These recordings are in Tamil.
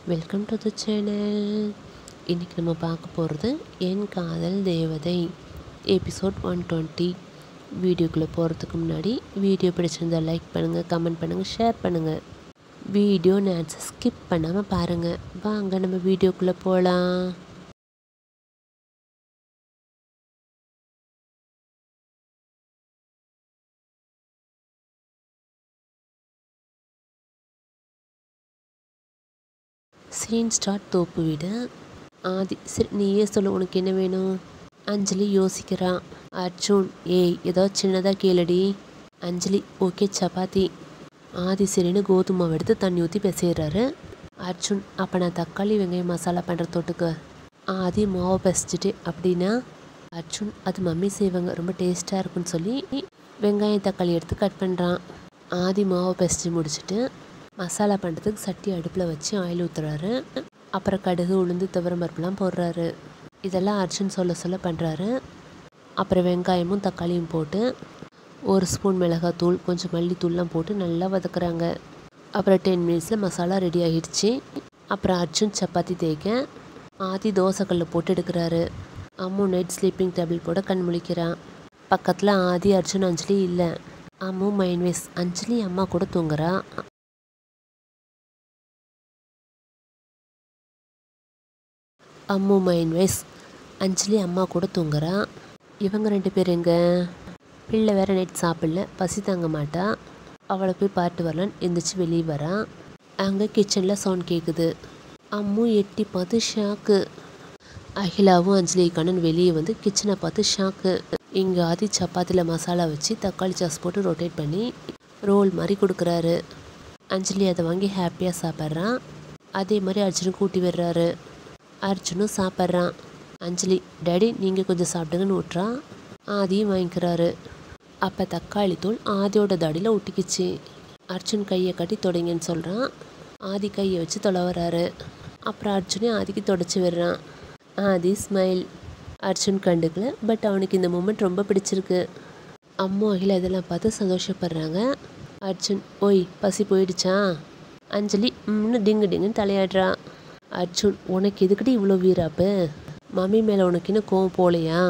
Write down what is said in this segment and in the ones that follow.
வெல்கம் டு த சேனல் இன்றைக்கி நம்ம பார்க்க போகிறது என் காதல் தேவதை எபிசோட் ஒன் டுவெண்ட்டி வீடியோக்குள்ளே போகிறதுக்கு முன்னாடி வீடியோ பிடிச்சிருந்தா லைக் பண்ணுங்கள் கமெண்ட் பண்ணுங்கள் ஷேர் பண்ணுங்கள் வீடியோ நேன்ஸை ஸ்கிப் பண்ணாமல் பாருங்கள் வாங்க நம்ம வீடியோக்குள்ளே போகலாம் சீன் ஸ்டார்ட் தோப்பு வீடு ஆதி சரி நீயே சொல்லு உனக்கு என்ன வேணும் அஞ்சலி யோசிக்கிறான் அர்ஜுன் ஏய் ஏதோ சின்னதாக கேளடி அஞ்சலி ஓகே சப்பாத்தி ஆதி சரின்னு கோதுமை மாவு எடுத்து தண்ணி ஊற்றி பிசைகிறாரு அர்ஜுன் அப்போ நான் தக்காளி வெங்காயம் மசாலா பண்ணுற தொட்டுக்கு ஆதி மாவை பிசைச்சிட்டு அப்படின்னா அர்ஜுன் அது மம்மி செய்வாங்க ரொம்ப டேஸ்ட்டாக இருக்குன்னு சொல்லி வெங்காயம் தக்காளி எடுத்து கட் பண்ணுறான் ஆதி மாவை பிசைச்சு முடிச்சுட்டு மசாலா பண்ணுறதுக்கு சட்டி அடுப்பில் வச்சு ஆயில் ஊற்றுறாரு அப்புறம் கடுகு உளுந்து துவரம் பருப்புலாம் போடுறாரு இதெல்லாம் அர்ஜுன் சொல்ல சொல்ல பண்ணுறாரு அப்புறம் வெங்காயமும் தக்காளியும் போட்டு ஒரு ஸ்பூன் மிளகாத்தூள் கொஞ்சம் மல்லித்தூள்லாம் போட்டு நல்லா வதக்குறாங்க அப்புறம் டென் மினிட்ஸில் மசாலா ரெடி ஆகிடுச்சு அப்புறம் அர்ஜுன் சப்பாத்தி தேய்க்க ஆதி தோசைக்கல்ல போட்டு எடுக்கிறாரு அம்மு நைட் ஸ்லீப்பிங் டேபிள் போட கண் முழிக்கிறான் பக்கத்தில் ஆதி அர்ஜுன் அஞ்சலி இல்லை அம்மு மைன்வேஸ் அஞ்சலி அம்மா கூட தூங்குறா அம்மு மைண்ட் வைஸ் அஞ்சலி அம்மா கூட தூங்குறா இவங்க ரெண்டு பேர் எங்க பிள்ளை வேற நைட் சாப்பிடல பசி தாங்க மாட்டா அவளை போய் பாட்டு வரலான்னு எந்திரிச்சு வெளியே வரா அங்கே கிச்சனில் சவுண்ட் கேட்குது அம்மு எட்டி பார்த்து ஷாக்கு அகிலாவும் அஞ்சலி கண்ணன் வெளியே வந்து கிச்சனை பார்த்து ஷாக்கு இங்கே ஆதி சப்பாத்தியில் மசாலா வச்சு தக்காளி சாஸ் போட்டு ரொட்டேட் பண்ணி ரோல் மாதிரி கொடுக்குறாரு அஞ்சலி அதை வாங்கி ஹாப்பியாக சாப்பிட்றான் அதே மாதிரி அர்ஜுனும் கூட்டி விடுறாரு அர்ஜுனும் சாப்பிட்றான் அஞ்சலி டேடி நீங்கள் கொஞ்சம் சாப்பிடுங்கன்னு விட்றான் ஆதியும் வாங்கிக்கிறாரு அப்போ தக்காளி தூள் ஆதியோட தாடியில் ஒட்டிக்கிச்சு அர்ஜுன் கையை கட்டி தொடங்கன்னு சொல்கிறான் ஆதி கையை வச்சு தொலைவறாரு அப்புறம் அர்ஜுனே ஆதிக்கு தொடச்சி விடுறான் ஆதி ஸ்மைல் அர்ஜுன் கண்டுக்கல பட் அவனுக்கு இந்த மூமெண்ட் ரொம்ப பிடிச்சிருக்கு அம்மா அகில இதெல்லாம் பார்த்து சந்தோஷப்படுறாங்க அர்ஜுன் ஓய் பசி போயிடுச்சா அஞ்சலி ம்னு டிங்கு டிங்குன்னு தலையாடுறா அர்ஜுன் உனக்கு எதுக்கடி இவ்வளோ வீராப்பு மம்மி மேலே உனக்கு இன்னும் கோவம் போலையா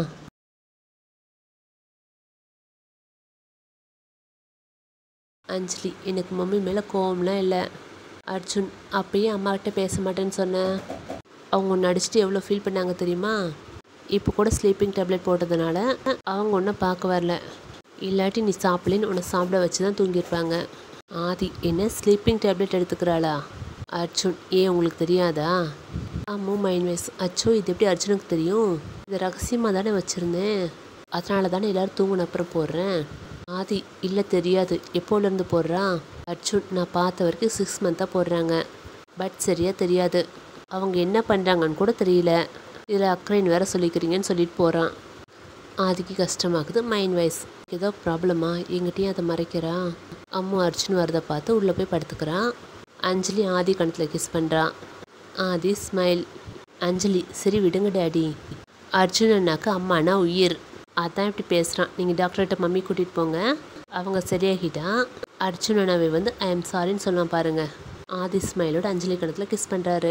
அஞ்சலி எனக்கு மம்மி மேலே கோவம்லாம் இல்லை அர்ஜுன் அப்பயே அம்மாக்கிட்ட பேச மாட்டேன்னு சொன்னேன் அவங்க ஒன்று அடிச்சுட்டு எவ்வளோ ஃபீல் பண்ணாங்க தெரியுமா இப்போ கூட ஸ்லீப்பிங் டேப்லெட் போட்டதுனால அவங்க ஒன்றும் பார்க்க வரல இல்லாட்டி நீ சாப்பிடலன்னு உன்னை சாப்பிட வச்சு தான் தூங்கியிருப்பாங்க ஆதி என்ன ஸ்லீப்பிங் டேப்லெட் எடுத்துக்கிறாளா அர்ஜுன் ஏன் உங்களுக்கு தெரியாதா அம்மு மைண்ட் வைஸ் அச்சோ இது எப்படி அர்ஜுனுக்கு தெரியும் இது ரகசியமாக தானே வச்சுருந்தேன் அதனால தானே எல்லோரும் தூங்கின அப்புறம் போடுறேன் ஆதி இல்லை தெரியாது எப்போலேருந்து போடுறான் அர்ஜுன் நான் பார்த்த வரைக்கும் சிக்ஸ் மந்த்தாக போடுறாங்க பட் சரியாக தெரியாது அவங்க என்ன பண்ணுறாங்கன்னு கூட தெரியல இதில் அக்கறைன்னு வேற சொல்லிக்கிறீங்கன்னு சொல்லிட்டு போகிறான் ஆதிக்கு கஷ்டமாகுது மைண்ட் வைஸ் ஏதோ ப்ராப்ளமா எங்கிட்டையும் அதை மறைக்கிறா அம்மு அர்ஜுன் வரதை பார்த்து உள்ளே போய் படுத்துக்கிறான் அஞ்சலி ஆதி கணத்தில் கிஸ் பண்ணுறான் ஆதி ஸ்மைல் அஞ்சலி சரி விடுங்க டேடி அர்ஜுன் அண்ணாக்கு அம்மானா உயிர் அதான் இப்படி பேசுகிறான் நீங்கள் டாக்டர்கிட்ட மம்மி கூட்டிகிட்டு போங்க அவங்க சரியாகிட்டா அர்ஜுன் அண்ணாவை வந்து ஐ எம் சாரின்னு சொல்லுவான் பாருங்க ஆதி ஸ்மைலோட அஞ்சலி கணத்தில் கிஸ் பண்ணுறாரு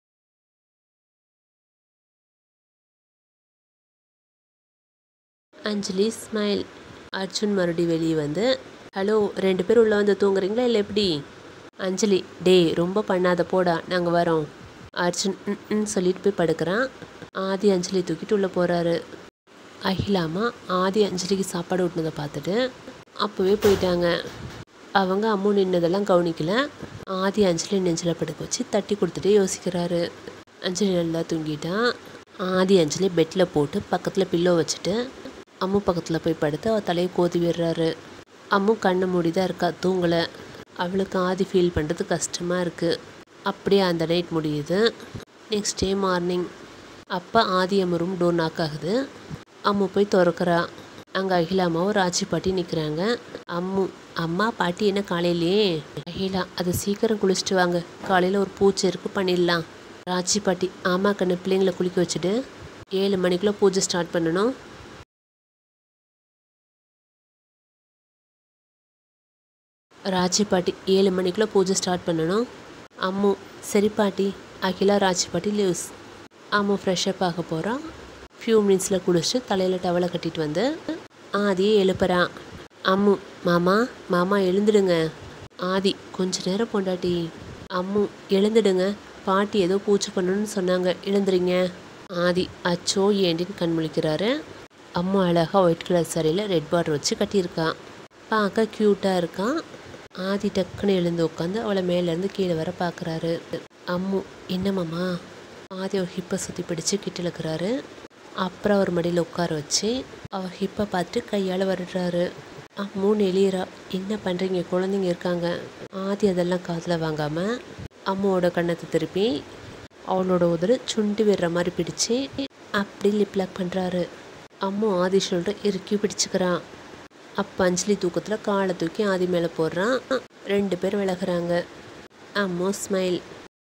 அஞ்சலி ஸ்மைல் அர்ஜுன் மறுபடியும் வெளியே வந்து ஹலோ ரெண்டு பேரும் உள்ளே வந்து தூங்குறீங்களா இல்லை எப்படி அஞ்சலி டே ரொம்ப பண்ணாத போடா நாங்கள் வரோம் அர்ஜுன் ம் சொல்லிட்டு போய் படுக்கிறான் ஆதி அஞ்சலி தூக்கிட்டு உள்ளே போகிறாரு அகிலாமா ஆதி அஞ்சலிக்கு சாப்பாடு ஊட்டினதை பார்த்துட்டு அப்போவே போயிட்டாங்க அவங்க அம்மு நின்னதெல்லாம் கவனிக்கல ஆதி அஞ்சலி நெஞ்சில் படுக்க வச்சு தட்டி கொடுத்துட்டே யோசிக்கிறாரு அஞ்சலி நல்லா தூங்கிட்டான் ஆதி அஞ்சலி பெட்டில் போட்டு பக்கத்தில் பில்லோ வச்சுட்டு அம்மு பக்கத்தில் போய் படுத்து அவள் தலையை கோதி விடுறாரு அம்மு கண்ணை மூடி தான் இருக்கா தூங்கலை அவளுக்கு ஆதி ஃபீல் பண்ணுறது கஷ்டமாக இருக்குது அப்படியே அந்த நைட் முடியுது நெக்ஸ்ட் டே மார்னிங் அப்போ Aadhi Ammu room door knock ஆகுது அம்மு போய் திறக்கிறா அங்கே அகிலா அம்மாவும் ராஜி பாட்டி நிற்கிறாங்க அம்மு அம்மா பாட்டி என்ன காலையிலேயே அகிலா அது சீக்கிரம் குளிச்சுட்டு வாங்க காலையில் ஒரு பூச்சி இருக்கு பண்ணிடலாம் ராஜி பாட்டி ஆமா கண்ணு பிள்ளைங்களை குளிக்க வச்சுட்டு ஏழு மணிக்குள்ளே பூஜை ஸ்டார்ட் பண்ணணும் ராஜி பாட்டி ஏழு மணிக்குள்ளே பூஜை ஸ்டார்ட் பண்ணணும் அம்மு சரி பாட்டி அகிலா ராஜ்பாட்டி லீவ்ஸ் அம்மு ஃப்ரெஷ்அப் ஆக போகிறான் ஃபியூ மினிட்ஸில் குளிச்சுட்டு தலையில் டவலை கட்டிட்டு வந்து ஆதியை எழுப்புறான் அம்மு மாமா மாமா எழுந்துடுங்க ஆதி கொஞ்ச நேரம் பொண்டாட்டி அம்மு எழுந்துடுங்க பாட்டி ஏதோ பூச்சி பண்ணணும்னு சொன்னாங்க எழுந்துறீங்க ஆதி அச்சோ ஏண்டின்னு கண் முழிக்கிறாரு அம்மா அழகாக ஒயிட் கலர் சாரியில் ரெட் பார்டர் வச்சு கட்டியிருக்கான் பார்க்க க்யூட்டாக இருக்கான் ஆதி டக்குன்னு எழுந்து உட்காந்து அவளை மேலேருந்து கீழே வர பார்க்குறாரு அம்மு என்னம்மாம்மா ஆதி அவர் ஹிப்பை சுற்றி பிடிச்சு கிட்ட இழுக்கிறாரு அப்புறம் அவர் மடியில் உட்கார வச்சு அவர் ஹிப்பை பார்த்துட்டு கையால் வருடுறாரு அம்மு நெளியறா என்ன பண்ணுறீங்க குழந்தைங்க இருக்காங்க ஆதி அதெல்லாம் காதில் வாங்காமல் அம்மாவோட கண்ணத்தை திருப்பி அவளோட உதடு சுண்டி விடுற மாதிரி பிடிச்சு அப்படி லிப் லாக் பண்ணுறாரு அம்மு ஆதி ஷோல்டர் இறுக்கி பிடிச்சுக்கிறான் அப்போ அஞ்சலி தூக்கத்தில் காலை தூக்கி ஆதி மேலே போடுறான் ரெண்டு பேர் விலகுறாங்க அம்மு ஸ்மைல்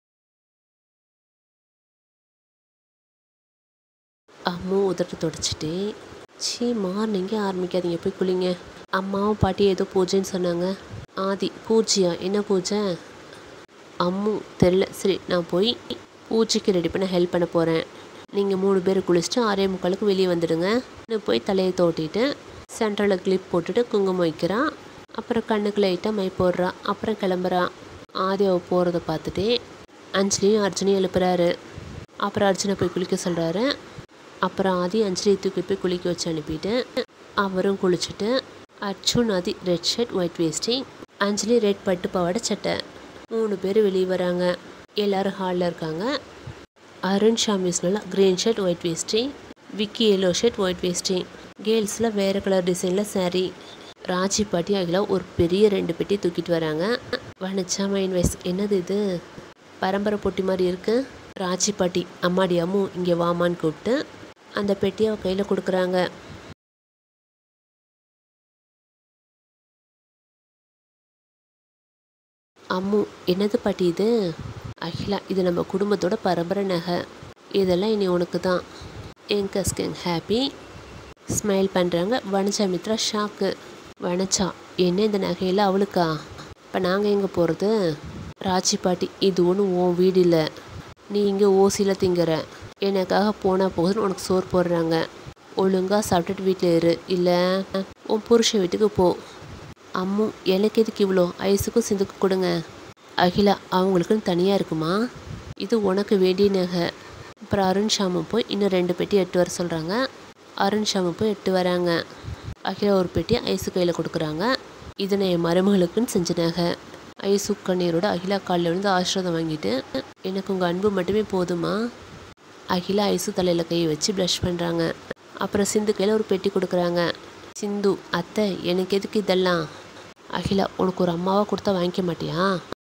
அம்மு உதட்டு தொடச்சிட்டு சீ மார்னிங்கே ஆரம்பிக்காதீங்க போய் குளிங்க அம்மாவும் பாட்டி ஏதோ பூஜைன்னு சொன்னாங்க ஆதி பூஜையா என்ன பூஜை அம்மு தெரில சரி நான் போய் பூஜைக்கு ரெடி பண்ண ஹெல்ப் பண்ண போகிறேன் நீங்கள் மூணு பேர் குளிச்சுட்டு ஆறே முக்காலுக்கு வெளியே வந்துடுங்க நான் போய் தலையை தோட்டிட்டு சென்டரில் கிளிப் போட்டுட்டு குங்குமம் வைக்கிறான் அப்புறம் கண்ணுக்கு லைட்டாக மை போடுறா அப்புறம் கிளம்புறான் ஆதி அவ போகிறத பார்த்துட்டு அஞ்சலியும் அர்ஜுனையும் எழுப்புறாரு அப்புறம் அர்ஜுனை போய் குளிக்க சொல்கிறாரு அப்புறம் ஆதி அஞ்சலியை தூக்கி போய் குளிக்க வச்சு அனுப்பிட்டு அவரும் குளிச்சுட்டு Arjun Aadhi red shirt white வேஸ்டி அஞ்சலி ரெட் பட்டு பாவாடை சட்டை மூணு பேர் வெளியே வராங்க எல்லாரும் ஹாலில் இருக்காங்க அருண் ஷாமிஸ்னால க்ரீன் ஷர்ட் ஒயிட் வேஸ்டி விக்கி எல்லோ ஷர்ட் ஒயிட் வேஸ்டி கேர்ள்ஸில் வேறு கலர் டிசைனில் saree ராஜி பாட்டி அகிலா ஒரு பெரிய ரெண்டு பெட்டி தூக்கிட்டு வராங்க வனச்சா மைன் வயசு என்னது இது பரம்பரை பொட்டி மாதிரி இருக்கு ராஜி பாட்டி அம்மாடி அம்மு இங்கே வாமான்னு கூப்பிட்டு அந்த பெட்டியை அவ கையில் கொடுக்குறாங்க அம்மு என்னது பாட்டி இது அகிலா இது நம்ம குடும்பத்தோட பரம்பரை நகை இதெல்லாம் இனி உனக்கு தான் என் கஸ்கங் ஹாப்பி ஸ்மைல் பண்ணுறாங்க வனஜா மித்ரா ஷாக்கு வனஜா என்ன இந்த நகையெல்லாம் அவளுக்கா இப்போ நாங்கள் எங்கே போகிறது ராஜி பாட்டி இது ஒன்றும் உன் வீடு இல்லை நீ இங்கே ஓசியில் திங்கிற எனக்காக போனால் போகுதுன்னு உனக்கு சோறு போடுறாங்க ஒழுங்காக சாப்பிட்டுட்டு வீட்டில் இரு இல்லை உன் புருஷன் வீட்டுக்கு போ அம்மு எனக்கு எதுக்கு இவ்வளோ ஐஸுக்கும் சிந்துக்கும் கொடுங்க அகிலா அவங்களுக்குன்னு தனியாக இருக்குமா இது உனக்கு வேண்டிய நகை அப்புறம் அருண் ஷாமு போய் இன்னும் ரெண்டு பெட்டி எட்டு வர சொல்கிறாங்க அருண் ஷாமு போய் எட்டு வராங்க அகிலா ஒரு பெட்டி ஐஸு கையில் கொடுக்குறாங்க இது நான் என் மருமகளுக்குன்னு செஞ்ச நகை ஐசு கண்ணீரோட அகிலா காலில் விழுந்து ஆசீர்வாதம் வாங்கிட்டு எனக்கு உங்கள் அன்பு மட்டுமே போதுமா அகிலா ஐசு தலையில் கை வச்சு ப்ளஷ் பண்ணுறாங்க அப்புறம் சிந்து கையில் ஒரு பெட்டி கொடுக்குறாங்க சிந்து அத்தை எனக்கு எதுக்கு இதெல்லாம் அகிலா உனக்கு ஒரு அம்மாவாக கொடுத்தா வாங்கிக்க மாட்டியா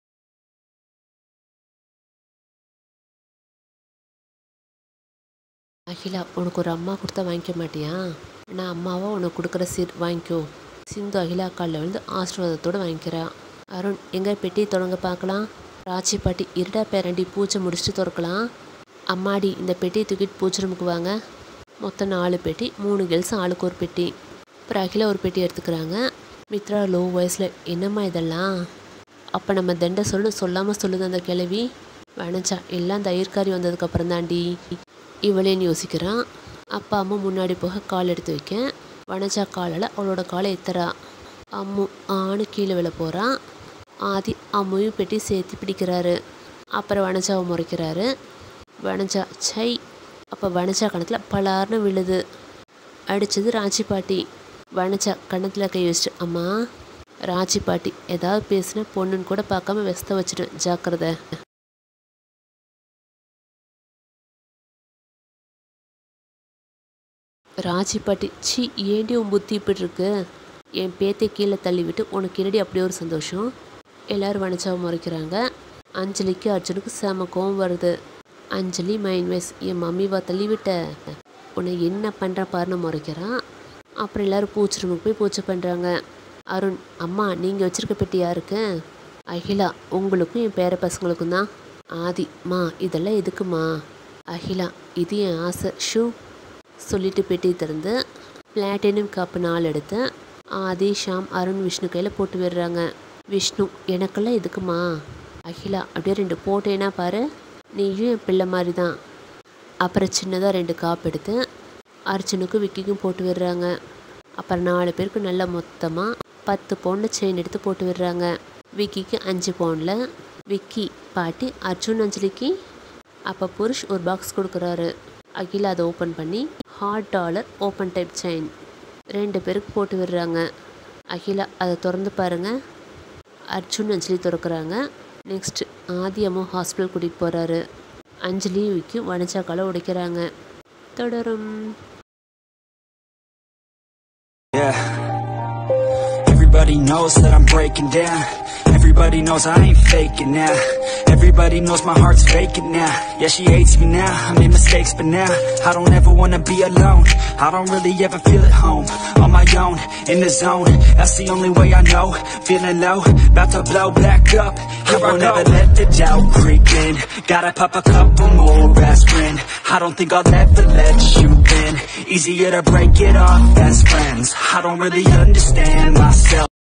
அகிலா உனக்கு ஒரு அம்மா கொடுத்தா வாங்கிக்க மாட்டியா நான் அம்மாவா உனக்கு கொடுக்குற சீர் வாங்கிக்கோ சிந்து அகிலா காலில் விழுந்து ஆசீர்வாதத்தோடு வாங்கிக்கிறா அருண் எங்கே பெட்டி தொடங்க பார்க்கலாம் ராச்சி பாட்டி இருடா பேரண்டி பூஜை முடிச்சுட்டு திறக்கலாம் அம்மாடி இந்த பெட்டியை தூக்கிட்டு பூஜை ரூமுக்கு வாங்க மொத்தம் நாலு பெட்டி மூணு கேர்ள்ஸ் ஆளுக்கு ஒரு பெட்டி அப்புறம் அகிலா ஒரு பெட்டி எடுத்துக்கிறாங்க மித்ரா லோ வயசில் என்னம்மா இதெல்லாம் அப்போ நம்ம தண்டை சொல்லு சொல்லாமல் சொல்லுது அந்த கிழவி வனச்சா எல்லாம் தயிர்காரி வந்ததுக்கப்புறம் தாண்டி இவளேன்னு யோசிக்கிறான் அப்பா அம்மா முன்னாடி போக கால் எடுத்து வைக்க வனஜா காலில் அவளோட காலை எத்துறா அம்மு ஆணு கீழே விழ போகிறான் ஆதி அம்முவையும் பெட்டி சேர்த்து பிடிக்கிறாரு அப்புறம் வனஜாவை முறைக்கிறாரு வனஜா சை அப்போ வனஜா கணத்தில் பலார்னு விழுது அடித்தது ராஜி பாட்டி வனஜா கணத்தில் கை வச்சுட்டு அம்மா ராஜி பாட்டி ஏதாவது பேசினா பொண்ணுன்னு கூட பார்க்காம வெஸ்த வச்சுட்டு ஜாக்கிரதை ராஜி பாட்டி சி ஏண்டி உன் புத்தி இப்படி இருக்கு என் பேத்தை கீழே தள்ளி விட்டு உனக்கு என்னடி அப்படியே ஒரு சந்தோஷம் எல்லாரும் வனச்சாவை முறைக்கிறாங்க அஞ்சலிக்கு அர்ஜுனுக்கு செம கோவம் வருது அஞ்சலி மைண்ட் வைஸ் என் மம்மிவா தள்ளி விட்ட உன்னை என்ன பண்ணுற பாருன்னு முறைக்கிறான் அப்புறம் எல்லாரும் பூச்சி ரூமுக்கு போய் பூஜை பண்ணுறாங்க அருண் அம்மா நீங்கள் வச்சிருக்க பெட்டி யாருக்கு அகிலா உங்களுக்கும் என் பேர பசங்களுக்கும் தான் ஆதி மா இதெல்லாம் எதுக்குமா அகிலா இது என் ஆசை ஷூ சொல்லிட்டு பெட்டி திறந்து பிளாட்டினம் கப்பு நாலு எடுத்து ஆதி ஷாம் அருண் விஷ்ணு கையில் போட்டு விடுறாங்க விஷ்ணு எனக்கெல்லாம் எதுக்குமா அகிலா அப்படியே ரெண்டு போட்டேன்னா பாரு நீயும் என் பிள்ளை மாதிரி தான் அப்புறம் சின்னதாக ரெண்டு காப்பு எடுத்து அர்ஜுனுக்கும் விக்கிக்கும் போட்டு விடுறாங்க அப்புறம் நாலு பேருக்கு நல்லா மொத்தமாக பத்து பவுனில் செயின் எடுத்து போட்டு விடுறாங்க விக்கிக்கு அஞ்சு பவுனில் விக்கி பாட்டி அர்ஜுன் அஞ்சலிக்கு அப்போ புருஷ் ஒரு பாக்ஸ் கொடுக்குறாரு அகிலா அதை ஓப்பன் பண்ணி heart dollar open type chain ரெண்டு பேருக்கு போட்டு விடுறாங்க அகிலா அதை திறந்து பாருங்க அர்ஜுன் அஞ்சலி திறக்கிறாங்க நெக்ஸ்ட் ஆதி அம்மா ஹாஸ்பிட்டல் கூட்டிகிட்டு போகிறாரு அஞ்சலி விக்கி வனச்சாக்கால உடைக்கிறாங்க தொடரும் Yeah. Everybody knows that I'm breaking down. Everybody knows I ain't faking now. Everybody knows my heart's faking now. Yeah, she hates me now. I made mistakes, but now I don't ever wanna be alone. I don't really ever feel at home. On my own, in the zone. That's the only way I know. Feeling low, about to blow back up. Here I will never let the doubt creep in. Gotta pop a couple more aspirin. I don't think I'll ever let you in. Easier to break it off best friends. I don't really understand myself.